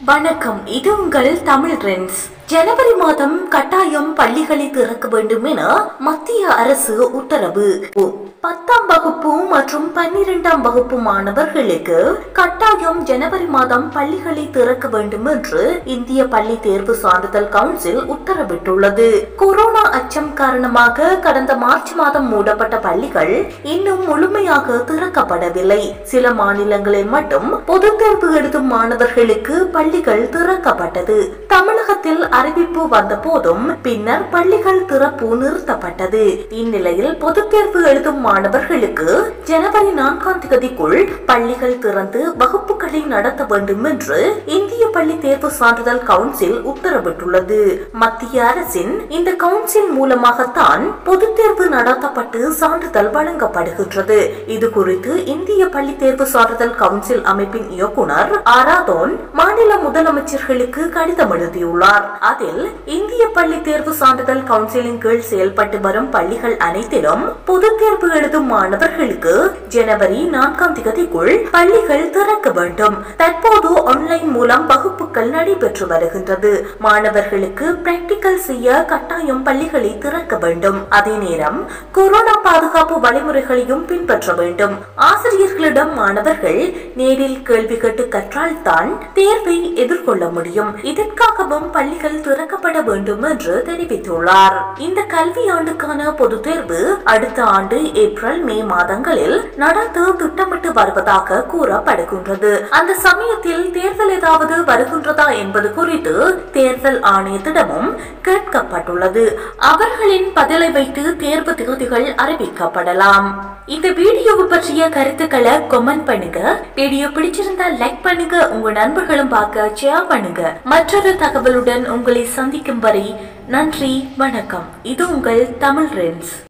வணக்கம் இது உங்கள் தமிழ் ட்ரெண்ட்ஸ் ஜனவரி மாதம் கட்டாயம் பள்ளிகளை திறக்க வேண்டும் என மத்திய அரசு உத்தரவு பத்தாம் வகுப்பு மற்றும் பன்னிரெண்டாம் வகுப்பு மாணவர்களுக்கு கட்டாயம் ஜனவரி மாதம் பள்ளிகளை திறக்க வேண்டும் என்று இந்திய பள்ளி தேர்வு சான்றிதழ் கவுன்சில் உத்தரவிட்டுள்ளது கொரோனா அச்சம் காரணமாக கடந்த மார்ச் மாதம் மூடப்பட்ட பள்ளிகள் இன்னும் முழுமையாக திறக்கப்படவில்லை சில மாநிலங்களில் மட்டும் பொதுத் தேர்வு எழுதும் மாணவர்களுக்கு பள்ளிகள் திறக்கப்பட்டது தமிழகத்தில் அறிவிப்பு வந்த போதும் பின்னர் பள்ளிகள் திறப்பு நிறுத்தப்பட்டது இந்நிலையில் பொதுத் தேர்வு எழுதும் மாணவர்களுக்கு ஜனவரி நான்காம் தேதிக்குள் பள்ளிகள் திறந்து வகுப்புகளை நடத்த வேண்டும் என்று இந்திய பள்ளி தேர்வு சான்றிதழ் கவுன்சில் உத்தரவிட்டுள்ளது மத்திய அரசின் இந்த கவுன்சில் மூலமாகத்தான் பொதுத் தேர்வு நடத்தப்பட்டு சான்றிதழ் வழங்கப்படுகின்றது இது குறித்து இந்திய பள்ளி தேர்வு சான்றிதழ் கவுன்சில் அமைப்பின் இயக்குனர் ஆராதோன் மாநில முதலமைச்சர்களுக்கு கடிதம் எழுதியுள்ளார் அதில் இந்திய பள்ளி தேர்வு சான்றிதழ் கவுன்சிலின் கீழ் செயல்பட்டு வரும் பள்ளிகள் அனைத்திலும் பொதுத் தேர்வு எழுதும் மாணவர்களுக்கு ஜனவரி நான்காம் தேதிக்குள் பள்ளிகள் திறக்க வேண்டும் தற்போது ஆன்லைன் மூலம் வகுப்புகள் நடைபெற்று வருகின்றது மாணவர்களுக்கு பிராக்டிகல் செய்ய கட்டாயம் பள்ளிகளை திறக்க வேண்டும் அதே நேரம் கொரோனா பாதுகாப்பு வழிமுறைகளையும் பின்பற்ற வேண்டும் ஆசிரியர்களிடம் மாணவர்கள் நேரில் கேள்வி கேட்டு கற்றால்தான் தேர்வை எதிர்கொள்ள முடியும் இதற்காகவும் பள்ளிகள் திறக்கப்பட வேண்டும் என்று தெரிவித்துள்ளார் இந்த கல்வி ஆண்டுக்கான பொதுத் தேர்வு அடுத்த ஆண்டு ஏப்ரல் மே மாதங்களில் நடத்த திட்டமிட்டு வருவதாக கூறப்படுகின்றது அந்த சமயத்தில் தேர்தல் ஏதாவது வருகின்றதா என்பது குறித்து தேர்தல் ஆணையத்திடமும் கேட்கப்பட்டுள்ளது அவர்களின் பதிலை வைத்து தேர்வு தேதிகள் அறிவிக்கப்படலாம் இந்த வீடியோவை பற்றிய கருத்துக்களை கமெண்ட் பண்ணுங்க வீடியோ பிடிச்சிருந்தா லைக் பண்ணுங்க உங்க நண்பர்களும் பார்க்க ஷேர் பண்ணுங்க மற்றொரு தகவலுடன் உங்களை சந்திக்கும் வரை நன்றி வணக்கம் இது உங்கள் தமிழ் ரென்ஸ்